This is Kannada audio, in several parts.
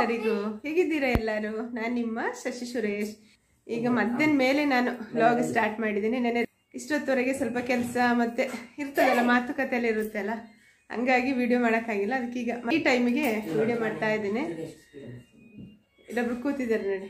ಎಲ್ಲರಿಗೂ ಹೇಗಿದ್ದೀರಾ ಎಲ್ಲರೂ ನಾನು ನಿಮ್ಮ ಶಶಿ ಸುರೇಶ್ ಈಗ ಮಧ್ಯಾಹ್ನ ಮೇಲೆ ನಾನು ಬ್ಲಾಗ್ ಸ್ಟಾರ್ಟ್ ಮಾಡಿದ್ದೀನಿ ನೆನೆ ಇಷ್ಟೊತ್ತವರೆಗೆ ಸ್ವಲ್ಪ ಕೆಲಸ ಮತ್ತೆ ಇರ್ತದಲ್ಲ ಮಾತುಕತೆ ಎಲ್ಲ ಇರುತ್ತಲ್ಲ ಹಂಗಾಗಿ ವಿಡಿಯೋ ಮಾಡೋಕ್ಕಾಗಿಲ್ಲ ಅದಕ್ಕೆ ಈಗ ಈ ಟೈಮಿಗೆ ವಿಡಿಯೋ ಮಾಡ್ತಾ ಇದ್ದೀನಿ ಇಲ್ಲೊಬ್ರು ಕೂತಿದ್ದಾರೆ ನೋಡಿ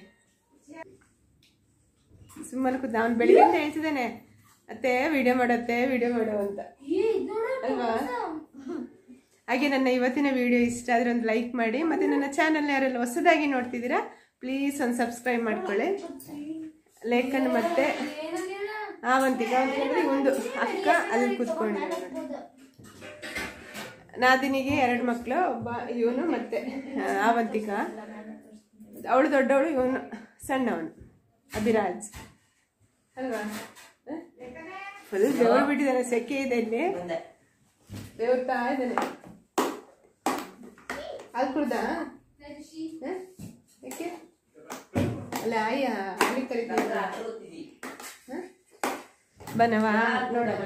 ಸುಮ್ಮನೆ ಕೂತ ಅವ್ನು ಬೆಳಿಗ್ಗೆ ಹೇಳ್ತಿದ್ದಾನೆ ಅತ್ತೆ ವಿಡಿಯೋ ಮಾಡತ್ತೆ ವಿಡಿಯೋ ಮಾಡು ಅಂತ ಅಲ್ವಾ ಹಾಗೆ ನನ್ನ ಇವತ್ತಿನ ವಿಡಿಯೋ ಇಷ್ಟ ಆದರೆ ಒಂದು ಲೈಕ್ ಮಾಡಿ ಮತ್ತೆ ನನ್ನ ಚಾನಲ್ ಯಾರೆಲ್ಲ ಹೊಸದಾಗಿ ನೋಡ್ತಿದ್ದೀರಾ ಪ್ಲೀಸ್ ಒಂದು ಸಬ್ಸ್ಕ್ರೈಬ್ ಮಾಡ್ಕೊಳ್ಳಿ ಲೇಖನ್ ಮತ್ತೆ ಆವಂತಿಕ ಅವಂತಿಕ ಒಂದು ಅಕ್ಕ ಅಲ್ಲಿ ಕೂತ್ಕೊಂಡಿದ್ದಾರೆ ನೋಡಿ. ನಾದಿನಿಗೆ ಎರಡು ಮಕ್ಕಳು ಒಬ್ಬ ಇವನು ಮತ್ತೆ ಆ, ಆವಂತಿಕ ಅವಳು ದೊಡ್ಡವಳು ಇವನು ಸಣ್ಣವನು ಅಭಿರಾಜ್ ಅಲ್ವಾ ಫುಲ್ ಬೆವರು ಬಿಟ್ಟಿದ್ದಾನೆ ಸೆಕೆ ಇದೆ ಇಲ್ಲಿ ಬೆವರ್ತಾ ಇದ್ದಾನೆ ಹಾಲು ಕುಡ್ದ ಯಾಕೆ ಅಲ್ಲ ಅಯ್ಯ ಅಲ್ಲಿ ಕರಿತೀಯ ಬನವಾ ನೋಡೋಣ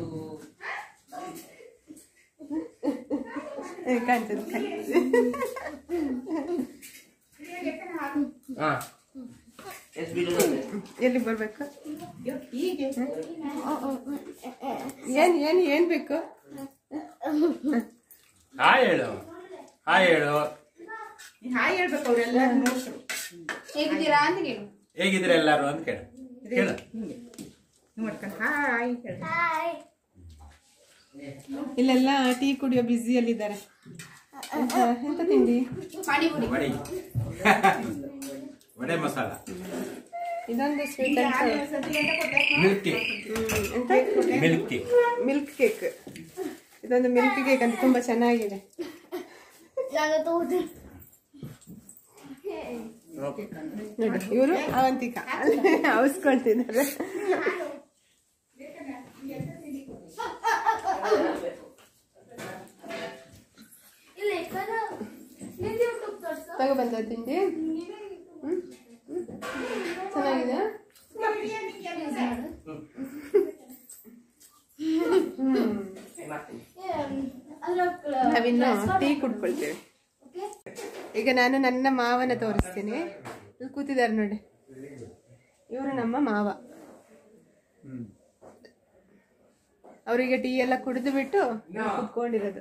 ಕಾಣ್ತದೆ ಕಾಣ್ತದೆ ಹಾ ಎಸ್ ಬಿಡು ಮತ್ತೆ. ಎಲ್ಲಿ ಬರ್ಬೇಕು ಹೀಗೆ ಏನ್ ಏನ್ ಏನ್ ಬೇಕು ಹಾಯ್ ಹೇಳು ಹಾಯ್ ಹೇಳು ಹಾಯ್ ಹೇಳ್ಬೇಕು ಅವ್ರೆಲ್ಲ ನೋಡ್ರು ಹೇಗಿದ್ದೀರಾ ಅಂತ ಕೇಳು ಹೇಗಿದ್ರೆ ಎಲ್ಲಾರು ಅಂತ ಕೇಳು ಹೇಳು ನೋಡ್ಕೊಂಡು ಹಾಯ್ ಇಲ್ಲೆಲ್ಲ ಟೀ ಕುಡಿಯೋ ಬ್ಯುಸಿಯಲ್ಲಿದ್ದಾರೆ ಎಂತ ಎಂತ ತಿಂಡಿ ಪಾನಿಪುರಿ ವಡೆ ವಡೆ ಮಸಾಲ ಇದೊಂದು ಸ್ವೀಟ್ ಮಿಲ್ಕ್ ಕೇಕ್ ಎಂತ ಮಿಲ್ಕ್ ಕೇಕ್ ಮಿಲ್ಕ್ ಕೇಕ್ ಇದೊಂದು ಮಿಲ್ಕ್ ಕೇಕ್ ಅಂತ ತುಂಬಾ ಚೆನ್ನಾಗಿದೆ ನೋಡಿ ಇವರು ಅವಂತಿಕ ಅವಸ್ಕೊಳ್ತಿದ್ದಾರೆ ತಗೊಬಂದ ತಿಂಡಿ ಹ್ಮ್? ಹ್ಮ್? ಚೆನ್ನಾಗಿದೆ ನಾವಿನ್ನು ಟೀ ಕುಡ್ಕೊಳ್ತೇವೆ ಈಗ ನಾನು ನನ್ನ ಮಾವನ ತೋರಿಸ್ತೀನಿ ಇಲ್ಲಿ ಕೂತಿದ್ದಾರೆ ನೋಡಿ ಇವರು ನಮ್ಮ ಮಾವ ಅವರಿಗೆ ಟೀ ಎಲ್ಲ ಕುಡಿದು ಬಿಟ್ಟು ಕುತ್ಕೊಂಡಿರೋದು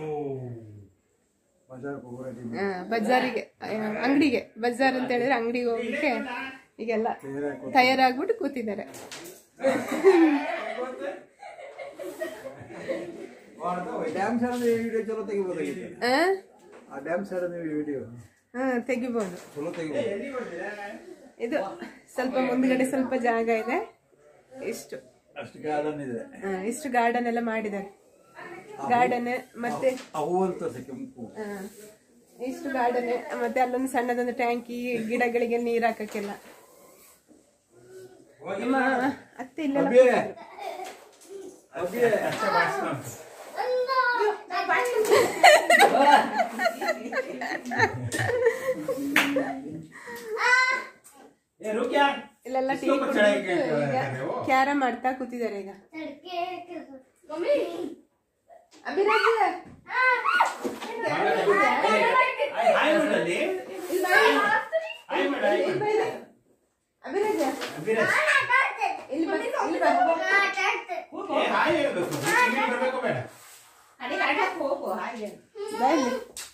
ಆ, ಬಜಾರಿಗೆ ಆ, ಅಂಗಡಿಗೆ ಬಜಾರ್ ಅಂತ ಹೇಳಿದ್ರೆ ಅಂಗಡಿಗೆ ಹೋಗ್ಲಿಕ್ಕೆ ಈಗೆಲ್ಲ ತಯಾರಾಗ್ಬಿಟ್ಟು ಕೂತಿದ್ದಾರೆ ಡ್ಯಾಮ್ ಸೈಡ್ ವಿಡಿಯೋ ಚಲೋ ತೆಗಿಬೋದಾಗಿತ್ತು ಆ? ಆ ಡ್ಯಾಮ್ ಸೈಡ್ ವಿಡಿಯೋ ಹಾ ತೆಗಿಬೋದು ಚಲೋ ತೆಗಿಬೋದು ಇದು ಸ್ವಲ್ಪ ಮುಂದ್ಗಡೆ ಸ್ವಲ್ಪ ಜಾಗ ಇದೆ ಇಷ್ಟು ಅಷ್ಟು ಗಾರ್ಡನ್ ಇದೆ ಆ, ಇಷ್ಟು ಗಾರ್ಡನ್ ಎಲ್ಲ ಮಾಡಿದ್ದಾರೆ ಗಾರ್ಡನ್ ಮತ್ತೆ ಅವು ಅಂತ ಕೆಂಪು ಆ, ಇಷ್ಟು ಗಾರ್ಡನ್ ಮತ್ತೆ ಅಲ್ಲೊಂದು ಸಣ್ಣದೊಂದು ಟ್ಯಾಂಕಿ ಗಿಡಗಳಿಗೆ ನೀರ್ ಹಾಕಕ್ಕೆಲ್ಲ ನಮ್ಮ ಅತ್ತೆ ಇಲ್ಲೆಲ್ಲ ಅಭಿ ಕೂತಿದ್ರು. ಅಭಿ ಅಷ್ಟೇ ಮಾಡಿಸ್ಕೊಂಡು ಏ ರುಕ್ಯಾ ಇಲ್ಲೆಲ್ಲ ಟೀ ಸ್ವಲ್ಪ ಕುಡ್ದು ಚೆನ್ನಾಗಿ ಈಗ ನೀವು? ಕ್ಯಾರಮ್ ಆಡ್ತಾ ಕೂತಿದ್ದಾರೆ ಈಗ ಅಭಿರಾಜ್ ಹಾಯ್ ಮಾಡಲ್ಲಿ ಹಾಯ್ ಮಾಡ ಹಾಯ್ ಮಾಡು. ಅಭಿರಾಜ್ ಅಭಿರಾಜ್ ಇಲ್ಲಿ ಬಾ ಇಲ್ಲಿ ಬಾ ಏ ಹಾಯ್ ಹೇಳ್ಬೇಕು ನೀನು ಬರ್ಬೇಕು ಬೇಡ ಬಾ ಇಲ್ಲಿ.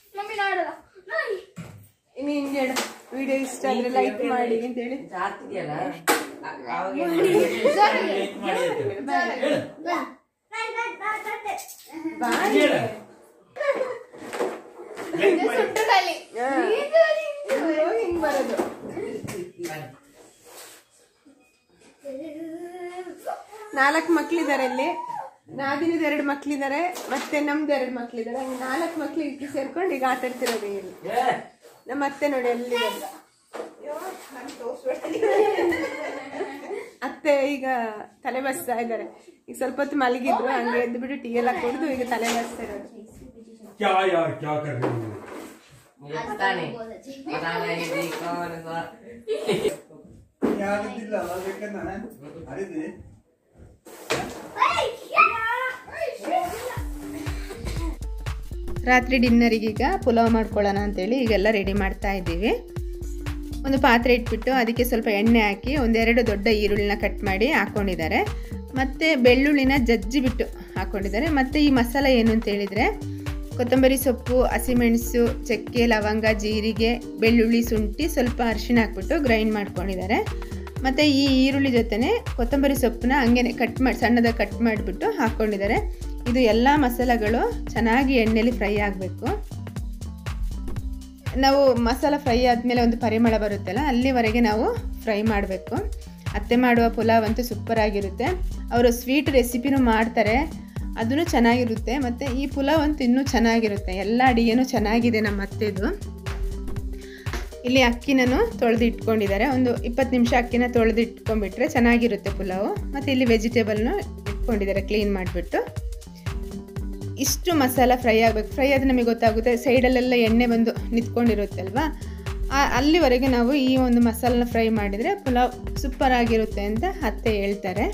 ಇನ್ನು ಹಿಂಗೆ ಹೇಳು ವಿಡಿಯೋ ಇಷ್ಟ ಆದ್ರೆ ಲೈಕ್ ಮಾಡಿ ಅಂತ ಹೇಳಿ ಜಾತಿಗೆಲ್ಲ ಅವಾಗ ಲೈಕ್ ಮಾಡಿ ಅಂತ ಹೇಳು. ಹೇಳು ಬಾ ಹೇಳು ಲೈಕ್ ಮಾಡಿ ಹಾ. ಹಿಂಗ್ ಹೋಗಿ ಹಿಂಗ್ ಬರೋದು ನಾಲ್ಕು ಮಕ್ಳಿದ್ದಾರೆ ಇಲ್ಲಿ ನಾದಿನದ ಎರಡು ಮಕ್ಳಿದ್ದಾರೆ ಮತ್ತೆ ನಮ್ದು ಎರಡು ಮಕ್ಳಿದ್ದಾರೆ ಹಂಗೆ ನಾಲ್ಕು ಮಕ್ಳಿಗೆ ಸೇರ್ಕೊಂಡು ಈಗ ಆಟ ಆಡ್ತಿರೋದು ಇಲ್ಲಿ ಏ, ನಮ್ಮ ಅತ್ತೆ ನೋಡಿ ಅಲ್ಲಿ ಅತ್ತೆ ಈಗ ತಲೆ ಬಸ್ತಾ ಇದ್ದಾರೆ ಈಗ ಸ್ವಲ್ಪ ಹೊತ್ತು ಮಲಗಿದ್ರು ಹಂಗೆ ಎದ್ದು ಬಿಟ್ಟು ಟೀ ಎಲ್ಲ ಕುಡಿದು ಈಗ ತಲೆ ಬಸ್ತಾ ಇರೋದು ಕ್ಯಾ ಯಾರ್ ಕ್ಯಾ ಕರ್ ರಹಿ ಹೋ? ಮುಗಿಸ್ತಾನೆ. ಪುರಾಣಗಿರಿ ಕವನಸ. ಯಾರಿದ್ದಿಲ್ಲ ಅದಕ್ಕನ್ನ ಹರಿದಿ ರಾತ್ರಿ ಡಿನ್ನರಿಗೀಗ ಪುಲಾವ್ ಮಾಡ್ಕೊಳ್ಳೋಣ ಅಂತೇಳಿ ಈಗೆಲ್ಲ ರೆಡಿ ಮಾಡ್ತಾ ಇದ್ದೀವಿ ಒಂದು ಪಾತ್ರೆ ಇಟ್ಬಿಟ್ಟು ಅದಕ್ಕೆ ಸ್ವಲ್ಪ ಎಣ್ಣೆ ಹಾಕಿ ಒಂದೆರಡು ದೊಡ್ಡ ಈರುಳ್ಳಿನ ಕಟ್ ಮಾಡಿ ಹಾಕ್ಕೊಂಡಿದ್ದಾರೆ ಮತ್ತು ಬೆಳ್ಳುಳ್ಳಿನ ಜಜ್ಜಿ ಬಿಟ್ಟು ಹಾಕ್ಕೊಂಡಿದ್ದಾರೆ ಮತ್ತು ಈ ಮಸಾಲ ಏನು ಅಂತ ಹೇಳಿದರೆ ಕೊತ್ತಂಬರಿ ಸೊಪ್ಪು ಹಸಿಮೆಣಸು ಚಕ್ಕೆ ಲವಂಗ ಜೀರಿಗೆ ಬೆಳ್ಳುಳ್ಳಿ ಶುಂಠಿ ಸ್ವಲ್ಪ ಅರಿಶಿಣ ಹಾಕ್ಬಿಟ್ಟು ಗ್ರೈಂಡ್ ಮಾಡ್ಕೊಂಡಿದ್ದಾರೆ ಮತ್ತು ಈ ಈರುಳ್ಳಿ ಜೊತೆನೆ ಕೊತ್ತಂಬರಿ ಸೊಪ್ಪನ್ನ ಹಂಗೆ ಕಟ್ ಮಾಡಿ ಸಣ್ಣದಾಗಿ ಕಟ್ ಮಾಡಿಬಿಟ್ಟು ಹಾಕ್ಕೊಂಡಿದ್ದಾರೆ ಇದು ಎಲ್ಲ ಮಸಾಲೆಗಳು ಚೆನ್ನಾಗಿ ಎಣ್ಣೆಲಿ ಫ್ರೈ ಆಗಬೇಕು ನಾವು ಮಸಾಲ ಫ್ರೈ ಆದಮೇಲೆ ಒಂದು ಪರಿಮಳ ಬರುತ್ತಲ್ಲ ಅಲ್ಲಿವರೆಗೆ ನಾವು ಫ್ರೈ ಮಾಡಬೇಕು ಅತ್ತೆ ಮಾಡುವ ಪುಲಾವ್ ಅಂತೂ ಸೂಪರ್ ಆಗಿರುತ್ತೆ ಅವರು ಸ್ವೀಟ್ ರೆಸಿಪಿನೂ ಮಾಡ್ತಾರೆ ಅದೂ ಚೆನ್ನಾಗಿರುತ್ತೆ ಮತ್ತು ಈ ಪುಲಾವ್ ಅಂತೂ ಇನ್ನೂ ಚೆನ್ನಾಗಿರುತ್ತೆ ಎಲ್ಲ ಅಡುಗೆನೂ ಚೆನ್ನಾಗಿದೆ ನಮ್ಮ ಅತ್ತೆದು ಇಲ್ಲಿ ಅಕ್ಕಿನೂ ತೊಳೆದು ಇಟ್ಕೊಂಡಿದ್ದಾರೆ ಒಂದು ಇಪ್ಪತ್ತು ನಿಮಿಷ ಅಕ್ಕಿನ ತೊಳೆದು ಇಟ್ಕೊಂಡ್ಬಿಟ್ರೆ ಚೆನ್ನಾಗಿರುತ್ತೆ ಪುಲಾವು ಮತ್ತು ಇಲ್ಲಿ ವೆಜಿಟೇಬಲ್ನು ಇಟ್ಕೊಂಡಿದ್ದಾರೆ ಕ್ಲೀನ್ ಮಾಡಿಬಿಟ್ಟು ಇಷ್ಟು ಮಸಾಲ ಫ್ರೈ ಆಗಬೇಕು ಫ್ರೈ ಆದರೆ ನಮಗೆ ಗೊತ್ತಾಗುತ್ತೆ ಸೈಡಲ್ಲೆಲ್ಲ ಎಣ್ಣೆ ಬಂದು ನಿಂತ್ಕೊಂಡಿರುತ್ತಲ್ವಾ ಆ- ಅಲ್ಲಿವರೆಗೆ ನಾವು ಈ ಒಂದು ಮಸಾಲನ ಫ್ರೈ ಮಾಡಿದರೆ ಪುಲಾವ್ ಸೂಪರ್ ಆಗಿರುತ್ತೆ ಅಂತ ಅತ್ತೆ ಹೇಳ್ತಾರೆ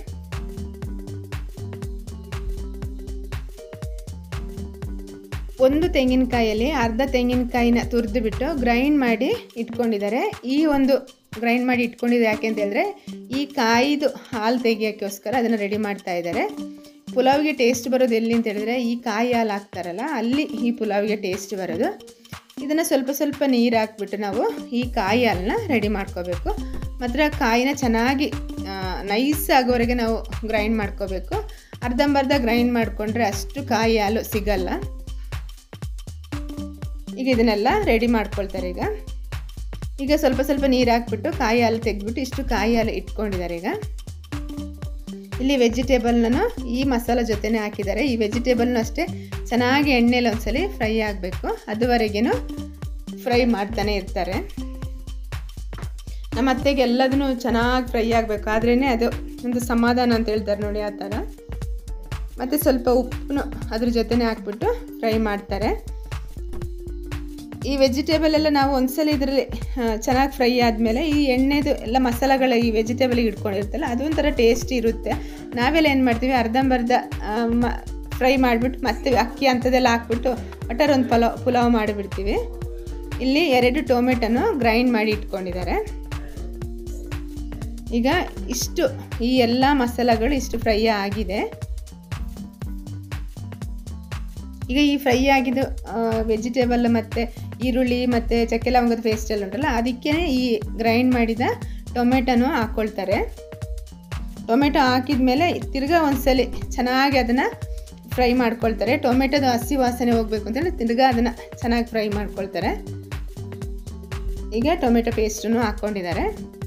ಒಂದು ತೆಂಗಿನಕಾಯಲ್ಲಿ ಅರ್ಧ ತೆಂಗಿನಕಾಯಿನ ತುರಿದು ಬಿಟ್ಟು ಗ್ರೈಂಡ್ ಮಾಡಿ ಇಟ್ಕೊಂಡಿದ್ದಾರೆ ಈ ಒಂದು ಗ್ರೈಂಡ್ ಮಾಡಿ ಇಟ್ಕೊಂಡಿದ್ದು ಯಾಕೆ ಅಂತ ಹೇಳಿದ್ರೆ ಈ ಕಾಯಿದು ಹಾಲು ತೆಗಿಯೋಕ್ಕೋಸ್ಕರ ಅದನ್ನು ರೆಡಿ ಮಾಡ್ತಾ ಇದ್ದಾರೆ ಪುಲಾವ್ಗೆ ಟೇಸ್ಟ್ ಬರೋದು ಎಲ್ಲಿ ಅಂತ ಹೇಳಿದ್ರೆ ಈ ಕಾಯಿ ಹಾಲು ಹಾಕ್ತಾರಲ್ಲ ಅಲ್ಲಿ ಈ ಪುಲಾವ್ಗೆ ಟೇಸ್ಟ್ ಬರೋದು ಇದನ್ನು ಸ್ವಲ್ಪ ಸ್ವಲ್ಪ ನೀರು ಹಾಕ್ಬಿಟ್ಟು ನಾವು ಈ ಕಾಯಿ ಹಾಲನ್ನ ರೆಡಿ ಮಾಡ್ಕೋಬೇಕು ಮಾತ್ರ ಕಾಯಿನ ಚೆನ್ನಾಗಿ ನೈಸ್ ಆಗೋವರೆಗೆ ನಾವು ಗ್ರೈಂಡ್ ಮಾಡ್ಕೋಬೇಕು ಅರ್ಧಂಬರ್ಧ ಗ್ರೈಂಡ್ ಮಾಡಿಕೊಂಡ್ರೆ ಅಷ್ಟು ಕಾಯಿ ಹಾಲು ಸಿಗಲ್ಲ ಈಗ ಇದನ್ನೆಲ್ಲ ರೆಡಿ ಮಾಡ್ಕೊಳ್ತಾರೆ ಈಗ ಈಗ ಸ್ವಲ್ಪ ಸ್ವಲ್ಪ ನೀರು ಹಾಕ್ಬಿಟ್ಟು ಕಾಯಿ ಹಾಲು ತೆಗೆದ್ಬಿಟ್ಟು ಇಷ್ಟು ಕಾಯಿ ಹಾಲು ಇಟ್ಕೊಂಡಿದ್ದಾರೆ ಈಗ ಇಲ್ಲಿ ವೆಜಿಟೇಬಲ್ನೂ ಈ ಮಸಾಲ ಜೊತೆನೇ ಹಾಕಿದ್ದಾರೆ ಈ ವೆಜಿಟೇಬಲ್ನು ಅಷ್ಟೇ ಚೆನ್ನಾಗಿ ಎಣ್ಣೆಲಿ ಒಂದ್ಸಲಿ ಫ್ರೈ ಆಗಬೇಕು ಅದುವರೆಗೇನು ಫ್ರೈ ಮಾಡ್ತಾನೆ ಇರ್ತಾರೆ ನಮ್ಮ ಅತ್ತೆಗೆ ಎಲ್ಲದನ್ನು ಚೆನ್ನಾಗಿ ಫ್ರೈ ಆಗಬೇಕು ಆದ್ರೇ ಅದು ಒಂದು ಸಮಾಧಾನ ಅಂತ ಹೇಳ್ತಾರೆ ನೋಡಿ ಆ ಥರ ಮತ್ತು ಸ್ವಲ್ಪ ಉಪ್ಪನ್ನು ಅದ್ರ ಜೊತೆನೇ ಹಾಕ್ಬಿಟ್ಟು ಫ್ರೈ ಮಾಡ್ತಾರೆ ಈ ವೆಜಿಟೇಬಲ್ ಎಲ್ಲ ನಾವು ಒಂದ್ಸಲ ಇದರಲ್ಲಿ ಚೆನ್ನಾಗಿ ಫ್ರೈ ಆದಮೇಲೆ ಈ ಎಣ್ಣೆದು ಎಲ್ಲ ಮಸಾಲೆಗಳ ಈ ವೆಜಿಟೇಬಲಿಗೆ ಇಟ್ಕೊಂಡಿರ್ತಲ್ಲ ಅದೊಂಥರ ಟೇಸ್ಟ್ ಇರುತ್ತೆ ನಾವೆಲ್ಲ ಏನು ಮಾಡ್ತೀವಿ ಅರ್ಧಂಬರ್ಧ ಫ್ರೈ ಮಾಡಿಬಿಟ್ಟು ಮತ್ತೆ ಅಕ್ಕಿ ಅಂಥದ್ದೆಲ್ಲ ಹಾಕ್ಬಿಟ್ಟು ಒಟ್ಟಾರೆ ಒಂದು ಪಲಾವ್ ಪುಲಾವ್ ಮಾಡಿಬಿಡ್ತೀವಿ ಇಲ್ಲಿ ಎರಡು ಟೊಮೆಟೊನು ಗ್ರೈಂಡ್ ಮಾಡಿ ಇಟ್ಕೊಂಡಿದ್ದಾರೆ ಈಗ ಇಷ್ಟು ಈ ಎಲ್ಲ ಮಸಾಲೆಗಳು ಇಷ್ಟು ಫ್ರೈ ಆಗಿದೆ ಈಗ ಈ ಫ್ರೈ ಆಗಿದ್ದು ವೆಜಿಟೇಬಲ್ ಮತ್ತು ಈರುಳ್ಳಿ ಮತ್ತು ಚಕ್ಕೆ ಲವಂಗದ ಪೇಸ್ಟ್ ಎಲ್ಲ ಉಂಟಲ್ಲ ಅದಕ್ಕೆ ಈ ಗ್ರೈಂಡ್ ಮಾಡಿದ ಟೊಮೆಟೊನು ಹಾಕ್ಕೊಳ್ತಾರೆ ಟೊಮೆಟೊ ಹಾಕಿದ ಮೇಲೆ ತಿರ್ಗಾ ಒಂದ್ಸಲಿ ಚೆನ್ನಾಗಿ ಅದನ್ನು ಫ್ರೈ ಮಾಡ್ಕೊಳ್ತಾರೆ ಟೊಮೆಟೊದ ಹಸಿ ವಾಸನೆ ಹೋಗಬೇಕು ಅಂತೇಳಿ ತಿರ್ಗಾ ಅದನ್ನು ಚೆನ್ನಾಗಿ ಫ್ರೈ ಮಾಡ್ಕೊಳ್ತಾರೆ ಈಗ ಟೊಮೆಟೊ ಪೇಸ್ಟನ್ನು ಹಾಕ್ಕೊಂಡಿದ್ದಾರೆ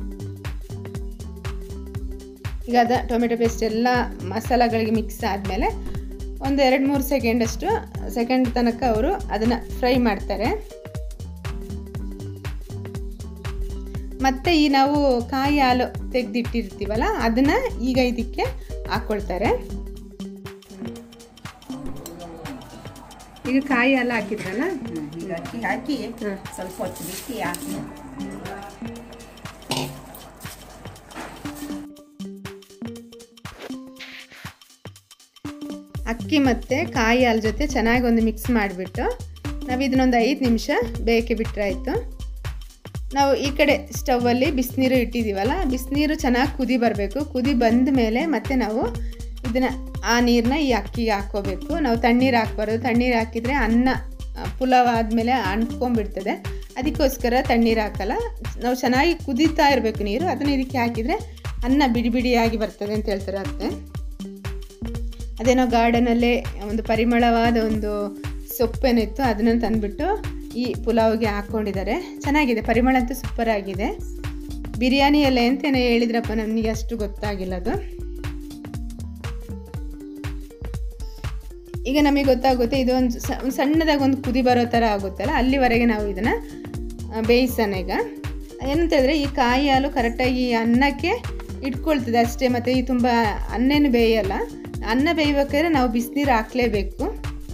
ಈಗ ಅದ ಟೊಮೆಟೊ ಪೇಸ್ಟ್ ಎಲ್ಲ ಮಸಾಲೆಗಳಿಗೆ ಮಿಕ್ಸ್ ಆದಮೇಲೆ ಒಂದು ಎರಡು ಮೂರು ಸೆಕೆಂಡಷ್ಟು ಸೆಕೆಂಡ್ ತನಕ ಅವರು ಅದನ್ನು ಫ್ರೈ ಮಾಡ್ತಾರೆ ಮತ್ತು ಈ ನಾವು ಕಾಯಿ ಹಾಲು ತೆಗೆದಿಟ್ಟಿರ್ತೀವಲ್ಲ ಅದನ್ನು ಈಗ ಇದಕ್ಕೆ ಹಾಕ್ಕೊಳ್ತಾರೆ ಈಗ ಕಾಯಿ ಹಾಲು ಹಾಕಿದ್ರಲ್ಲ ಈಗ ಅಕ್ಕಿ ಹಾಕಿ ಸ್ವಲ್ಪ ಹೊತ್ತು ಬಿಟ್ಟು ಹಾಕಿ ಅಕ್ಕಿ ಮತ್ತು ಕಾಯಿ ಹಾಲು ಜೊತೆ ಚೆನ್ನಾಗಿ ಒಂದು ಮಿಕ್ಸ್ ಮಾಡಿಬಿಟ್ಟು ನಾವು ಇದನ್ನೊಂದು ಐದು ನಿಮಿಷ ಬೇಯಕ್ಕೆ ಬಿಟ್ಟರೆ ಆಯಿತು ನಾವು ಈ ಕಡೆ ಸ್ಟವ್ವಲ್ಲಿ ಬಿಸಿನೀರು ಇಟ್ಟಿದ್ದೀವಲ್ಲ ಬಿಸಿನೀರು ಚೆನ್ನಾಗಿ ಕುದಿ ಬರಬೇಕು ಕುದಿ ಬಂದ ಮೇಲೆ ಮತ್ತೆ ನಾವು ಇದನ್ನು ಆ ನೀರನ್ನ ಈ ಅಕ್ಕಿಗೆ ಹಾಕ್ಕೋಬೇಕು ನಾವು ತಣ್ಣೀರು ಹಾಕ್ಬಾರ್ದು ತಣ್ಣೀರು ಹಾಕಿದರೆ ಅನ್ನ ಆ, ಪುಲಾವ್ ಆದಮೇಲೆ ಅಂಟ್ಕೊಂಡ್ಬಿಡ್ತದೆ ಅದಕ್ಕೋಸ್ಕರ ತಣ್ಣೀರು ಹಾಕಲ್ಲ ನಾವು ಚೆನ್ನಾಗಿ ಕುದೀತಾ ಇರಬೇಕು ನೀರು ಅದನ್ನು ಇದಕ್ಕೆ ಹಾಕಿದರೆ ಅನ್ನ ಬಿಡಿ ಬಿಡಿಯಾಗಿ ಬರ್ತದೆ ಅಂತ ಹೇಳ್ತಾರೆ ಅತ್ತೆ ಅದೇನೋ ಗಾರ್ಡನಲ್ಲೇ ಒಂದು ಪರಿಮಳವಾದ ಒಂದು ಸೊಪ್ಪೇನಿತ್ತು ಅದನ್ನು ತಂದುಬಿಟ್ಟು ಈ ಪುಲಾವ್ಗೆ ಹಾಕ್ಕೊಂಡಿದ್ದಾರೆ ಚೆನ್ನಾಗಿದೆ ಪರಿಮಳ ಅಂತೂ ಸೂಪರ್ ಆಗಿದೆ ಬಿರಿಯಾನಿ ಎಲೆ ಅಂತೇನೋ ಹೇಳಿದ್ರಪ್ಪ ನನಗೆ ಅಷ್ಟು ಗೊತ್ತಾಗಿಲ್ಲ ಅದು ಈಗ ನಮಗೆ ಗೊತ್ತಾಗುತ್ತೆ ಇದು ಒಂದು ಸ ಒಂದು ಸಣ್ಣದಾಗಿ ಒಂದು ಕುದಿ ಬರೋ ಥರ ಆಗುತ್ತಲ್ಲ ಅಲ್ಲಿವರೆಗೆ ನಾವು ಇದನ್ನು ಬೇಯಿಸೋಣ ಈಗ ಏನಂತ ಹೇಳಿದ್ರೆ ಈ ಕಾಯಿ ಹಾಲು ಕರೆಕ್ಟಾಗಿ ಈ ಅನ್ನಕ್ಕೆ ಇಟ್ಕೊಳ್ತದೆ ಅಷ್ಟೇ ಮತ್ತು ಈ ತುಂಬ ಅನ್ನೇನು ಬೇಯಲ್ಲ ಅನ್ನ ಬೇಯಬೇಕಾದ್ರೆ ನಾವು ಬಿಸಿನೀರು ಹಾಕಲೇಬೇಕು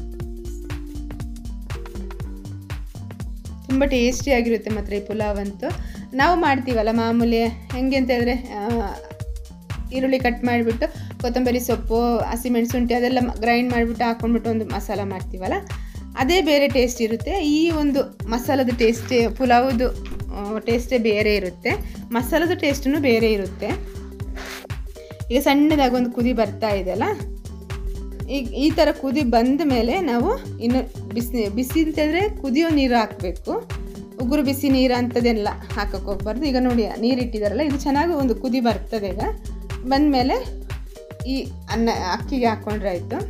ತುಂಬ ಟೇಸ್ಟಿಯಾಗಿರುತ್ತೆ ಮಾತ್ರ ಈ ಪುಲಾವ್ ಅಂತೂ ನಾವು ಮಾಡ್ತೀವಲ್ಲ ಮಾಮೂಲಿ ಹೆಂಗೆ ಅಂತ ಹೇಳಿದ್ರೆ ಈರುಳ್ಳಿ ಕಟ್ ಮಾಡಿಬಿಟ್ಟು ಕೊತ್ತಂಬರಿ ಸೊಪ್ಪು ಹಸಿಮೆಣಸುಂಠಿ ಅದೆಲ್ಲ ಗ್ರೈಂಡ್ ಮಾಡಿಬಿಟ್ಟು ಹಾಕ್ಕೊಂಡ್ಬಿಟ್ಟು ಒಂದು ಮಸಾಲ ಮಾಡ್ತೀವಲ್ಲ ಅದೇ ಬೇರೆ ಟೇಸ್ಟ್ ಇರುತ್ತೆ ಈ ಒಂದು ಮಸಾಲದ ಟೇಸ್ಟೇ ಪುಲಾವ್ದು ಟೇಸ್ಟೇ ಬೇರೆ ಇರುತ್ತೆ ಮಸಾಲದ ಟೇಸ್ಟೂ ಬೇರೆ ಇರುತ್ತೆ ಈಗ ಸಣ್ಣದಾಗಿ ಒಂದು ಕುದಿ ಬರ್ತಾ ಇದೆಯಲ್ಲ ಈಗ ಈ ಥರ ಕುದಿ ಬಂದ ಮೇಲೆ ನಾವು ಇನ್ನು ಬಿಸಿ ಬಿಸಿ ಅಂತಂದರೆ ಕುದಿಯೋ ನೀರು ಹಾಕಬೇಕು ಉಗುರು ಬಿಸಿ ನೀರು ಅಂಥದ್ದೆಲ್ಲ ಹಾಕಕ್ಕೆ ಹೋಗ್ಬಾರ್ದು ಈಗ ನೋಡಿ ನೀರು ಇಟ್ಟಿದ್ದಾರಲ್ಲ ಇದು ಚೆನ್ನಾಗಿ ಒಂದು ಕುದಿ ಬರ್ತದೆ ಈಗ ಬಂದಮೇಲೆ ಈ ಅನ್ನ ಅಕ್ಕಿಗೆ ಹಾಕ್ಕೊಂಡ್ರೆ ಆಯಿತು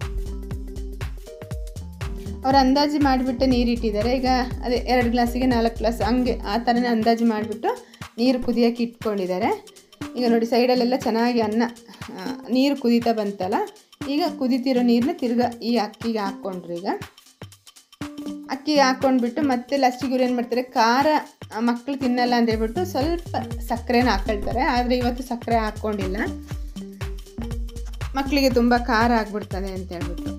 ಅವ್ರು ಅಂದಾಜು ಮಾಡಿಬಿಟ್ಟು ನೀರು ಇಟ್ಟಿದ್ದಾರೆ ಈಗ ಅದೇ ಎರಡು ಗ್ಲಾಸಿಗೆ ನಾಲ್ಕು ಗ್ಲಾಸ್ ಹಂಗೆ ಆ ಥರನೇ ಅಂದಾಜು ಮಾಡಿಬಿಟ್ಟು ನೀರು ಕುದಿಯೋಕೆ ಇಟ್ಕೊಂಡಿದ್ದಾರೆ ಈಗ ನೋಡಿ ಸೈಡಲ್ಲೆಲ್ಲ ಚೆನ್ನಾಗಿ ಅನ್ನ ಆ, ನೀರು ಕುದೀತಾ ಬಂತಲ್ಲ ಈಗ ಕುದೀತಿರೋ ನೀರನ್ನ ತಿರ್ಗಾ ಈ ಅಕ್ಕಿಗೆ ಹಾಕ್ಕೊಂಡ್ರು ಈಗ ಅಕ್ಕಿಗೆ ಹಾಕ್ಕೊಂಡ್ಬಿಟ್ಟು ಮತ್ತೆ ಲಾಸ್ಟಿಗೆ ಇವ್ರು ಏನು ಮಾಡ್ತಾರೆ ಖಾರ ಮಕ್ಕಳು ತಿನ್ನಲ್ಲ ಅಂತ ಹೇಳ್ಬಿಟ್ಟು ಸ್ವಲ್ಪ ಸಕ್ಕರೆನ ಹಾಕೊಳ್ತಾರೆ ಆದರೆ ಇವತ್ತು ಸಕ್ಕರೆ ಹಾಕ್ಕೊಂಡಿಲ್ಲ ಮಕ್ಕಳಿಗೆ ತುಂಬ ಖಾರ ಆಗ್ಬಿಡ್ತದೆ ಅಂತ ಹೇಳ್ಬಿಟ್ಟು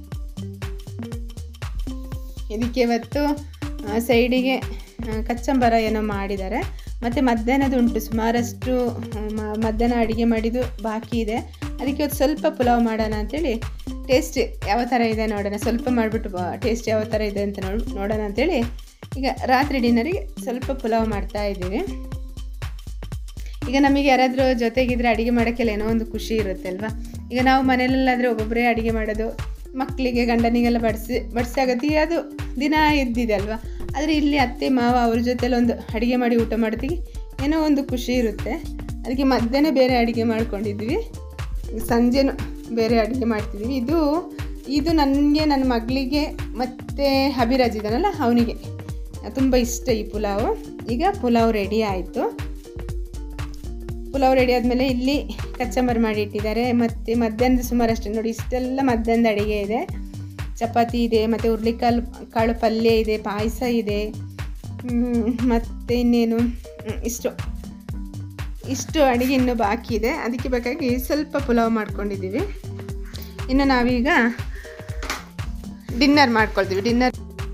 ಇದಕ್ಕೆ ಇವತ್ತು ಆ, ಸೈಡಿಗೆ ಆ, ಕಚ್ಚಂಬರ ಏನೋ ಮಾಡಿದ್ದಾರೆ ಮತ್ತು ಮಧ್ಯಾಹ್ನದ ಉಂಟು ಸುಮಾರಷ್ಟು ಆ, ಮ- ಮಧ್ಯಾಹ್ನ ಅಡುಗೆ ಮಾಡಿದ್ದು ಬಾಕಿ ಇದೆ ಅದಕ್ಕೆ ಇವತ್ತು ಸ್ವಲ್ಪ ಪುಲಾವ್ ಮಾಡೋಣ ಅಂತೇಳಿ ಟೇಸ್ಟ್ ಯಾವ ಥರ ಇದೆ ನೋಡೋಣ ಸ್ವಲ್ಪ ಮಾಡಿಬಿಟ್ಟು ಟೇಸ್ಟ್ ಯಾವ ಥರ ಇದೆ ಅಂತ ನೋಡ್ ನೋಡೋಣ ಅಂತೇಳಿ ಈಗ ರಾತ್ರಿ ಡಿನ್ನರಿಗೆ ಸ್ವಲ್ಪ ಪುಲಾವ್ ಮಾಡ್ತಾ ಇದ್ದೀವಿ ಈಗ ನಮಗೆ ಯಾರಾದರೂ ಜೊತೆಗಿದ್ರೆ ಅಡುಗೆ ಮಾಡೋಕ್ಕೆಲ್ಲ ಏನೋ ಒಂದು ಖುಷಿ ಇರುತ್ತೆ ಅಲ್ವಾ ಈಗ ನಾವು ಮನೆಯಲ್ಲಾದರೆ ಒಬ್ಬೊಬ್ಬರೇ ಅಡುಗೆ ಮಾಡೋದು ಮಕ್ಕಳಿಗೆ ಗಂಡನಿಗೆಲ್ಲ ಬಡಿಸಿ ಬಡಿಸಾಗತ್ತಿ ಅದು ದಿನ ಇದ್ದಿದೆ ಅಲ್ವಾ ಆದರೆ ಇಲ್ಲಿ ಅತ್ತೆ ಮಾವ ಅವ್ರ ಜೊತೆಲಿ ಒಂದು ಅಡುಗೆ ಮಾಡಿ ಊಟ ಮಾಡ್ತೀವಿ ಏನೋ ಒಂದು ಖುಷಿ ಇರುತ್ತೆ ಅದಕ್ಕೆ ಮಧ್ಯಾಹ್ನ ಬೇರೆ ಅಡುಗೆ ಮಾಡ್ಕೊಂಡಿದ್ವಿ ಸಂಜೆನೂ ಬೇರೆ ಅಡುಗೆ ಮಾಡ್ತಿದ್ವಿ ಇದು ಇದು ನನಗೆ ನನ್ನ ಮಗಳಿಗೆ ಮತ್ತು ಅಭಿರಾಜ್ ಇದ್ದಾನಲ್ಲ ಅವನಿಗೆ ತುಂಬ ಇಷ್ಟ ಈ ಪುಲಾವು ಈಗ ಪುಲಾವ್ ರೆಡಿ ಆಯಿತು ಪುಲಾವ್ ರೆಡಿ ಆದಮೇಲೆ ಇಲ್ಲಿ ಕಚ್ಚಂಬರ್ ಮಾಡಿ ಇಟ್ಟಿದ್ದಾರೆ ಮತ್ತು ಮಧ್ಯಾಹ್ನದ ಸುಮಾರು ಅಷ್ಟೇ ನೋಡಿ ಇಷ್ಟೆಲ್ಲ ಮಧ್ಯಾಹ್ನದ ಅಡುಗೆ ಇದೆ ಚಪಾತಿ ಇದೆ ಮತ್ತು ಹುರ್ಳಿಕಾಳು ಕಾಳು ಪಲ್ಯ ಇದೆ ಪಾಯಸ ಇದೆ ಮತ್ತು ಇನ್ನೇನು ಹ್ಮ್, ಇಷ್ಟು ಇಷ್ಟು ಅಡುಗೆ ಇನ್ನೂ ಬಾಕಿ ಇದೆ ಅದಕ್ಕೆ ಬೇಕಾಗಿ ಸ್ವಲ್ಪ ಪುಲಾವ್ ಮಾಡ್ಕೊಂಡಿದ್ದೀವಿ ಇನ್ನು ನಾವೀಗ ಡಿನ್ನರ್ ಮಾಡ್ಕೊಳ್ತೀವಿ ಡಿನ್ನರ್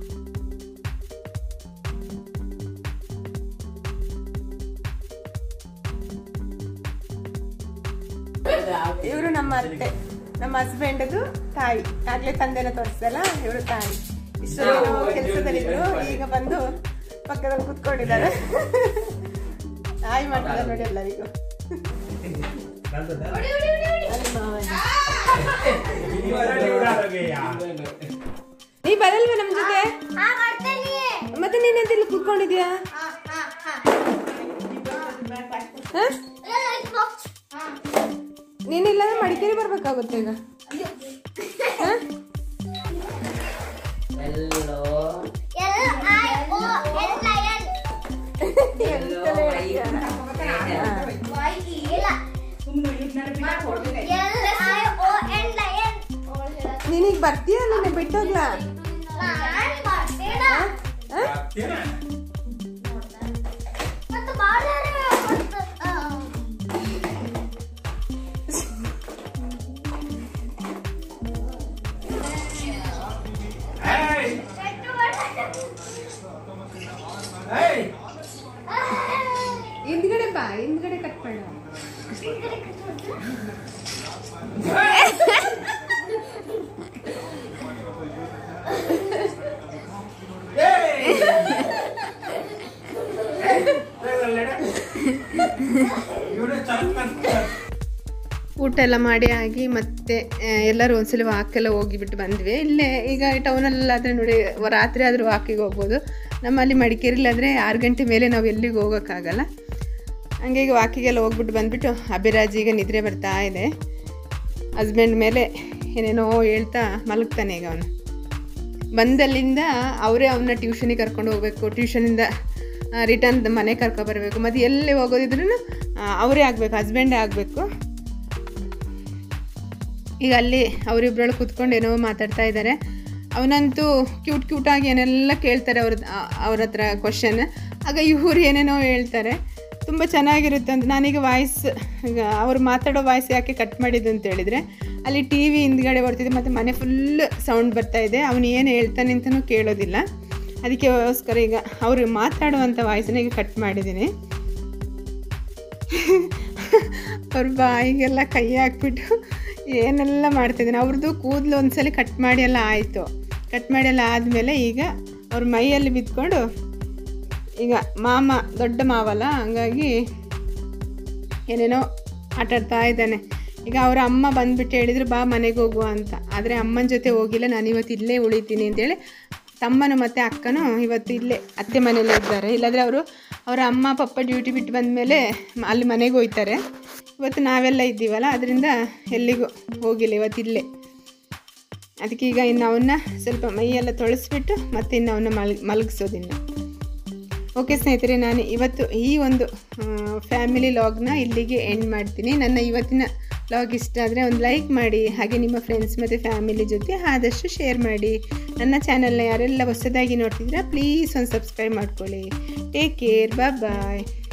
ಇವರು ನಮ್ಮ ಅತ್ತೆ ನಮ್ಮ ಹಸ್ಬೆಂಡದು ತಾಯಿ ಆಗ್ಲೇ ತಂದೆನ ತೋರಿಸ್ದಲ್ಲ ಇವರು ತಾಯಿ ಇಷ್ಟು ಕೆಲಸದಲ್ಲಿದ್ರು ಈಗ ಬಂದು ಪಕ್ಕದಲ್ಲಿ ಕುತ್ಕೊಂಡಿದ್ದಾರೆ ತಾಯಿ ಮಾಡ್ತಾರೆ ನೋಡಿ ಎಲ್ಲರಿಗೂ ಅಲ್ಲಿ ಮಾವನ. ನೀ ಬರಲ್ವ ನಮ್ ಜೊತೆ ಮತ್ತೆ ನೀನ್ ಎಂತ ಇಲ್ಲಿ ಕುತ್ಕೊಂಡಿದ್ಯಾ ಹ? ನೀನಿಲ್ಲಾಂದ್ರೆ ಮಡಿಕೇರಿ ಬರ್ಬೇಕಾಗುತ್ತೆ ಈಗ ಹ? ಎಲ್ಲೋ ಎಂತಲೇ ಹೇಳ್ತೀಯ? ನೀನೀಗ ಬರ್ತೀಯ ನಿನ್ನೆ ಬಿಟ್ಟೋಗ್ಲಾ ಹ? ಹಿಂದ್ಗಡೆ ಬಾ ಹಿಂದ್ಗಡೆ ಕಟ್ ಮಾಡ ಊಟ ಎಲ್ಲ ಮಾಡಿ ಆಗಿ ಮತ್ತೆ ಆ, ಎಲ್ಲರೂ ಒಂದ್ಸಲ ವಾಕೆಲ್ಲ ಹೋಗಿಬಿಟ್ಟು ಬಂದ್ವಿ ಇಲ್ಲೇ ಈಗ ಟೌನಲ್ಲಾದರೆ ನೋಡಿ ರಾತ್ರಿ ಆದರೂ ವಾಕಿಗೆ ಹೋಗ್ಬೋದು ನಮ್ಮಲ್ಲಿ ಮಡಿಕೇರಿಲಾದರೆ ಆರು ಗಂಟೆ ಮೇಲೆ ನಾವು ಎಲ್ಲಿಗೂ ಹೋಗೋಕ್ಕಾಗಲ್ಲ ಹಂಗೆ ಈಗ ವಾಕಿಗೆಲ್ಲ ಹೋಗ್ಬಿಟ್ಟು ಬಂದುಬಿಟ್ಟು ಅಭಿರಾಜ್ ಈಗ ನಿದ್ರೆ ಬರ್ತಾ ಇದೆ ಹಸ್ಬೆಂಡ್ ಮೇಲೆ ಏನೇನೋ ಹೇಳ್ತಾ ಮಲಗ್ತಾನೆ ಈಗ ಅವನು ಬಂದಲ್ಲಿಂದ ಅವರೇ ಅವನ್ನ ಟ್ಯೂಷನಿಗೆ ಕರ್ಕೊಂಡು ಹೋಗಬೇಕು ಟ್ಯೂಷನಿಂದ ರಿಟರ್ನ್ ಮನೆ ಕರ್ಕೊಬರ್ಬೇಕು ಮತ್ತು ಎಲ್ಲಿ ಹೋಗೋದಿದ್ರು ಅವರೇ ಆಗಬೇಕು ಹಸ್ಬೆಂಡೇ ಆಗಬೇಕು ಈಗ ಅಲ್ಲಿ ಅವರಿಬ್ಬರಳು ಕೂತ್ಕೊಂಡು ಏನೋ ಮಾತಾಡ್ತಾ ಇದ್ದಾರೆ ಅವನಂತೂ ಕ್ಯೂಟ್ ಕ್ಯೂಟಾಗಿ ಏನೆಲ್ಲ ಕೇಳ್ತಾರೆ ಅವ್ರ ಅವ್ರ ಹತ್ರ ಕ್ವಶನ್ ಆಗ ಇವ್ರು ಏನೇನೋ ಹೇಳ್ತಾರೆ ತುಂಬ ಚೆನ್ನಾಗಿರುತ್ತೆ ಅಂತ ನಾನೀಗ ವಾಯ್ಸ್ ಈಗ ಅವ್ರು ಮಾತಾಡೋ ವಾಯ್ಸ್ ಯಾಕೆ ಕಟ್ ಮಾಡಿದ್ದು ಅಂತ ಹೇಳಿದರೆ ಅಲ್ಲಿ ಟಿ ವಿ ಹಿಂದ್ಗಡೆ ಬರ್ತಿದೆ ಮತ್ತು ಮನೆ ಫುಲ್ ಸೌಂಡ್ ಬರ್ತಾ ಇದೆ ಅವನು ಏನು ಹೇಳ್ತಾನೆ ಅಂತಲೂ ಕೇಳೋದಿಲ್ಲ ಅದಕ್ಕೋಸ್ಕರ ಈಗ ಅವರು ಮಾತಾಡುವಂಥ ವಾಯ್ಸನ್ನ ಈಗ ಕಟ್ ಮಾಡಿದ್ದೀನಿ ಅವ್ರ ಬಾಯಿಗೆಲ್ಲ ಕೈ ಹಾಕ್ಬಿಟ್ಟು ಏನೆಲ್ಲ ಮಾಡ್ತಿದ್ದೀನಿ ಅವ್ರದ್ದು ಕೂದಲು ಒಂದ್ಸಲಿ ಕಟ್ ಮಾಡಿ ಎಲ್ಲ ಆಯಿತು ಕಟ್ ಮಾಡಿ ಎಲ್ಲ ಆದಮೇಲೆ ಈಗ ಅವ್ರ ಮೈಯಲ್ಲಿ ಬಿದ್ಕೊಂಡು ಈಗ ಮಾಮ ದೊಡ್ಡ ಮಾವಲ್ಲ ಹಂಗಾಗಿ ಏನೇನೋ ಆಟಾಡ್ತಾ ಇದ್ದಾನೆ ಈಗ ಅವರ ಅಮ್ಮ ಬಂದ್ಬಿಟ್ಟು ಹೇಳಿದ್ರು ಬಾ ಮನೆಗೆ ಹೋಗುವ ಅಂತ ಆದರೆ ಅಮ್ಮನ ಜೊತೆ ಹೋಗಿಲ್ಲ ನಾನು ಇವತ್ತು ಇಲ್ಲೇ ಉಳಿತೀನಿ ಅಂತೇಳಿ ತಮ್ಮನು ಮತ್ತು ಅಕ್ಕನೂ ಇವತ್ತು ಇಲ್ಲೇ ಅತ್ತೆ ಮನೇಲೇ ಇದ್ದಾರೆ ಇಲ್ಲಾಂದರೆ ಅವರು ಅವರ ಅಮ್ಮ ಪಪ್ಪ ಡ್ಯೂಟಿ ಬಿಟ್ಟು ಬಂದಮೇಲೆ ಅಲ್ಲಿ ಮನೆಗೆ ಹೋಗ್ತಾರೆ ಇವತ್ತು ನಾವೆಲ್ಲ ಇದ್ದೀವಲ್ಲ ಅದರಿಂದ ಎಲ್ಲಿಗೂ ಹೋಗಿಲ್ಲ ಇವತ್ತು ಇಲ್ಲೇ ಅದಕ್ಕೆ ಈಗ ಇನ್ನು ಅವನ್ನ ಸ್ವಲ್ಪ ಮೈಯೆಲ್ಲ ತೊಳೆಸ್ಬಿಟ್ಟು ಮತ್ತೆ ಇನ್ನು ಅವನ್ನ ಮಲ್ ಮಲಗಿಸೋದಿನ್ನು ಓಕೆ ಸ್ನೇಹಿತರೆ ನಾನು ಇವತ್ತು ಈ ಒಂದು ಫ್ಯಾಮಿಲಿ ಲಾಗ್ನ ಇಲ್ಲಿಗೆ ಎಂಡ್ ಮಾಡ್ತೀನಿ ನನ್ನ ಇವತ್ತಿನ ಲಾಗ್ ಇಷ್ಟ ಆದರೆ ಒಂದು ಲೈಕ್ ಮಾಡಿ ಹಾಗೆ ನಿಮ್ಮ ಫ್ರೆಂಡ್ಸ್ ಮತ್ತು ಫ್ಯಾಮಿಲಿ ಜೊತೆ ಆದಷ್ಟು ಶೇರ್ ಮಾಡಿ ನನ್ನ ಚಾನಲ್ನ ಯಾರೆಲ್ಲ ಹೊಸದಾಗಿ ನೋಡ್ತಿದ್ದೀರಾ ಪ್ಲೀಸ್ ಒಂದು ಸಬ್ಸ್ಕ್ರೈಬ್ ಮಾಡ್ಕೊಳ್ಳಿ ಟೇಕ್ ಕೇರ್ ಬಾಯ್ ಬಾಯ್